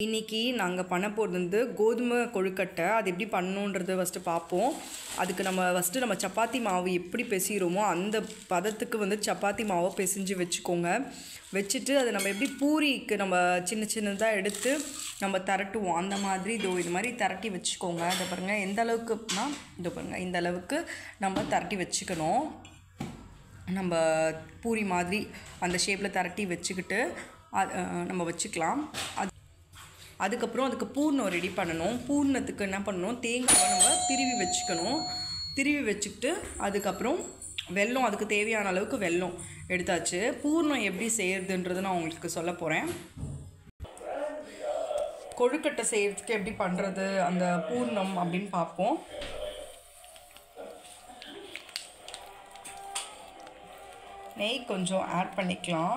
இன்றைக்கி நாங்கள் பண்ண போகிறது வந்து கோதுமை கொழுக்கட்டை அது எப்படி பண்ணணுன்றதை ஃபஸ்ட்டு பார்ப்போம் அதுக்கு நம்ம ஃபஸ்ட்டு நம்ம சப்பாத்தி மாவு எப்படி பிசைகிறோமோ அந்த பதத்துக்கு வந்து சப்பாத்தி மாவை பிசைஞ்சு வச்சுக்கோங்க வச்சுட்டு அதை நம்ம எப்படி பூரிக்கு நம்ம சின்ன சின்னதாக எடுத்து நம்ம திரட்டுவோம் அந்த மாதிரி இதோ இது மாதிரி திரட்டி வச்சுக்கோங்க இதை பாருங்கள் எந்த அளவுக்குனா இதோ பாருங்கள் இந்த அளவுக்கு நம்ம திரட்டி வச்சுக்கணும் நம்ம பூரி மாதிரி அந்த ஷேப்பில் திரட்டி வச்சுக்கிட்டு அது அஹ், நம்ம வச்சுக்கலாம் அது அதுக்கப்புறம் அதுக்கு பூர்ணம் ரெடி பண்ணணும் பூர்ணத்துக்கு என்ன பண்ணணும் தேங்காவை நம்ம திருவி வச்சுக்கணும் திருவி வச்சுக்கிட்டு அதுக்கப்புறம் வெல்லம் அதுக்கு தேவையான அளவுக்கு வெல்லம் எடுத்தாச்சு பூர்ணம் எப்படி செய்யறதுன்றது நான் உங்களுக்கு சொல்ல போகிறேன் கொழுக்கட்டை செய்யறதுக்கு எப்படி பண்ணுறது அந்த பூர்ணம் அப்படின்னு பார்ப்போம் நெய் கொஞ்சம் ஆட் பண்ணிக்கலாம்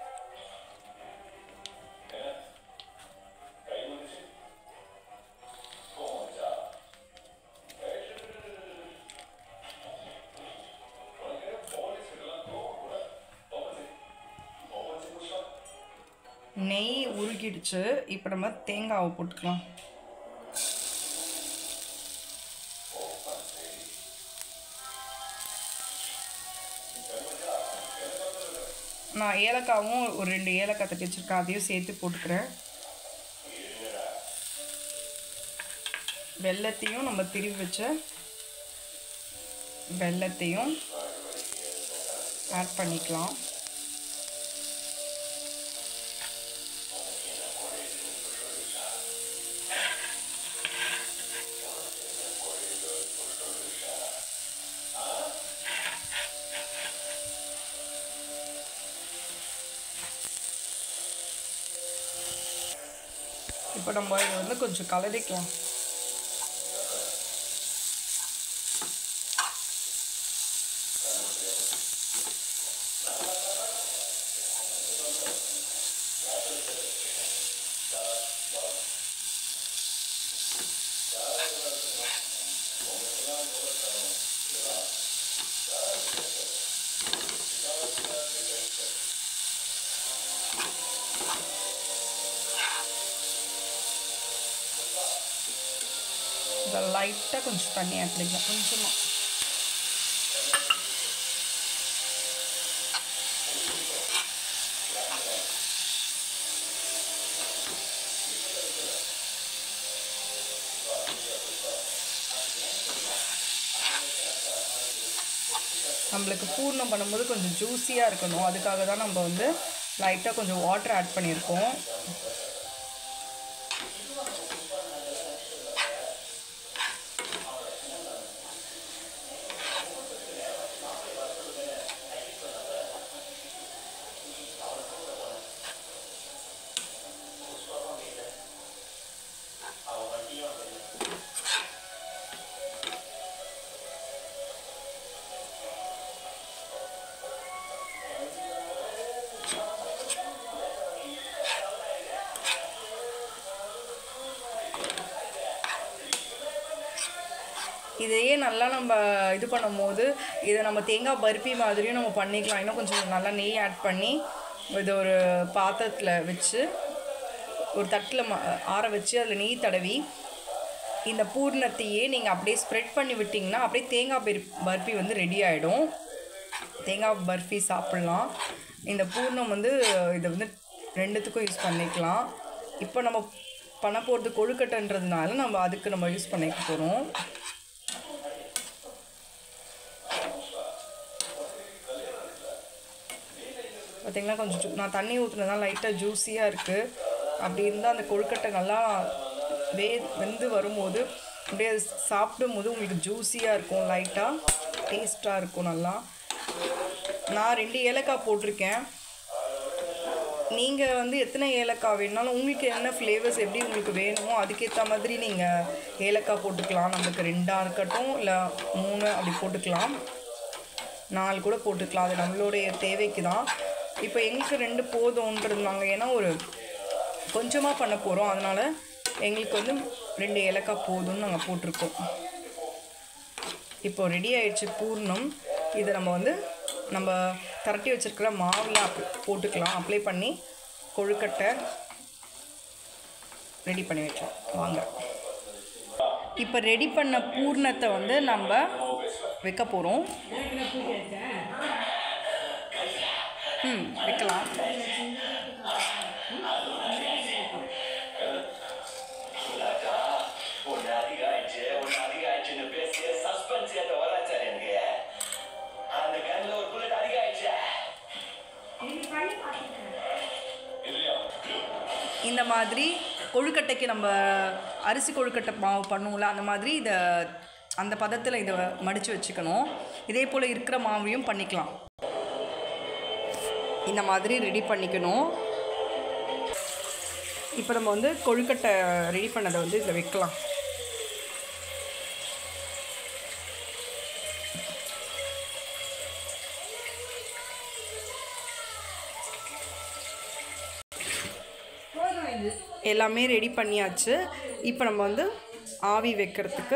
நெய் உருகிடுச்சு இப்போ நம்ம தேங்காவை போட்டுக்கலாம் நான் ஏலக்காவும் ஒரு ரெண்டு ஏலக்காய் தட்டி வச்சுருக்கேன் அதையும் சேர்த்து போட்டுக்கிறேன் வெள்ளத்தையும் நம்ம திருவி வச்ச வெள்ளத்தையும் ஆட் பண்ணிக்கலாம் இப்போ நம்ம இதை வந்து கொஞ்சம் கலரிக்கலாம் இதை லைட்டாக கொஞ்சம் தண்ணி ஆட் பண்ணிக்கலாம் கொஞ்சமாக நம்மளுக்கு பூர்ணம் பண்ணும்போது கொஞ்சம் ஜூஸியாக இருக்கணும் அதுக்காக தான் நம்ம வந்து லைட்டாக கொஞ்சம் வாட்டர் ஆட் பண்ணியிருக்கோம் இதையே நல்லா நம்ம இது பண்ணும்போது இதை நம்ம தேங்காய் பருப்பி மாதிரியும் நம்ம பண்ணிக்கலாம் இன்னும் கொஞ்சம் நல்லா நெய் ஆட் பண்ணி இது ஒரு பாத்திரத்தில் வச்சு ஒரு தட்டில் ம ஆற வச்சு அதில் நெய் தடவி இந்த பூர்ணத்தையே நீங்கள் அப்படியே ஸ்ப்ரெட் பண்ணி விட்டிங்கன்னா அப்படியே தேங்காய் பருப் பர்ஃபி வந்து ரெடி ஆகிடும் தேங்காய் பர்ஃபி சாப்பிட்லாம் இந்த பூர்ணம் வந்து இதை வந்து ரெண்டுத்துக்கும் யூஸ் பண்ணிக்கலாம் இப்போ நம்ம பண்ண போகிறது கொழுக்கட்டைன்றதுனால நம்ம அதுக்கு நம்ம யூஸ் பண்ணிக்க போகிறோம் பார்த்தீங்கன்னா கொஞ்சம் ஜூ- நான் தண்ணி ஊற்றுனதான் லைட்டாக ஜூஸியாக இருக்குது அப்படி இருந்தால் அந்த கொழுக்கட்டை நல்லா வே வெந்து வரும்போது அப்படியே அது சாப்பிடும்போது உங்களுக்கு ஜூஸியாக இருக்கும் லைட்டாக டேஸ்ட்டாக இருக்கும் நல்லா நான் ரெண்டு ஏலக்காய் போட்டிருக்கேன் நீங்கள் வந்து எத்தனை ஏலக்காய் வேணுனாலும் உங்களுக்கு என்ன ஃப்ளேவர்ஸ் எப்படி உங்களுக்கு வேணுமோ அதுக்கேற்ற மாதிரி நீங்கள் ஏலக்காய் போட்டுக்கலாம் நம்மளுக்கு ரெண்டாக இருக்கட்டும் இல்லை மூணு அப்படி போட்டுக்கலாம் நாலு கூட போட்டுக்கலாம் அது நம்மளுடைய தேவைக்கு தான் இப்போ எங்களுக்கு ரெண்டு போதும்ன்றது நாங்கள் ஏன்னா ஒரு கொஞ்சமாக பண்ண போகிறோம் அதனால் எங்களுக்கு வந்து ரெண்டு ஏலக்காய் போதும்னு நாங்கள் போட்டிருக்கோம் இப்போ ரெடி ஆயிடுச்சு பூர்ணம் இதை நம்ம வந்து நம்ம திரட்டி வச்சிருக்கிற மாவில் அப் போட்டுக்கலாம் அப்ளை பண்ணி கொழுக்கட்டை ரெடி பண்ணி வைக்கலாம் வாங்க இப்போ ரெடி பண்ண பூர்ணத்தை வந்து நம்ம வைக்க போகிறோம் ம் வைக்கலாம் ஒன்று அதிகமாயிடுச்சு ஒன்று அதிகமாயிடுச்சுன்னு பேசி சஸ்பென்ஸ் ஏற்ற வராச்சார் எனக்கு அந்த கண்ணில் ஒரு புல்லட் அதிகமாயிடுச்சு இல்லையா இந்த மாதிரி கொழுக்கட்டைக்கு நம்ம அரிசி கொழுக்கட்டை மாவு பண்ணுவோம்ல அந்த மாதிரி இதை அந்த பதத்தில் இதை மடித்து வச்சுக்கணும் இதே போல் இருக்கிற மாவையும் பண்ணிக்கலாம் இந்த மாதிரி ரெடி பண்ணிக்கணும் இப்போ நம்ம வந்து கொழுக்கட்டை ரெடி பண்ணதை வந்து இதில் வைக்கலாம் எல்லாமே ரெடி பண்ணியாச்சு இப்போ நம்ம வந்து ஆவி வைக்கிறதுக்கு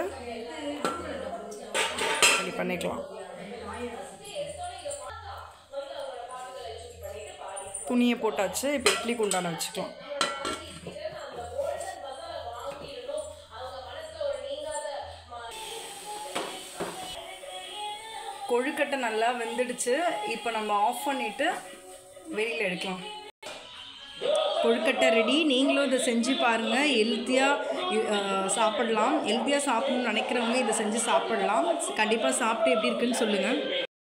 ரெடி பண்ணிக்கலாம் துணியை போட்டாச்சு இப்போ இட்லி குண்டான வச்சுக்கலாம் கொழுக்கட்டை நல்லா வெந்துடுச்சு இப்போ நம்ம ஆஃப் பண்ணிவிட்டு வெளியில் எடுக்கலாம் கொழுக்கட்டை ரெடி நீங்களும் இதை செஞ்சு பாருங்கள் ஹெல்த்தியாக சாப்பிடலாம் ஹெல்த்தியாக சாப்பிடணும்னு நினைக்கிறவங்க இதை செஞ்சு சாப்பிடலாம் கண்டிப்பாக சாப்பிட்டு எப்படி இருக்குன்னு சொல்லுங்கள்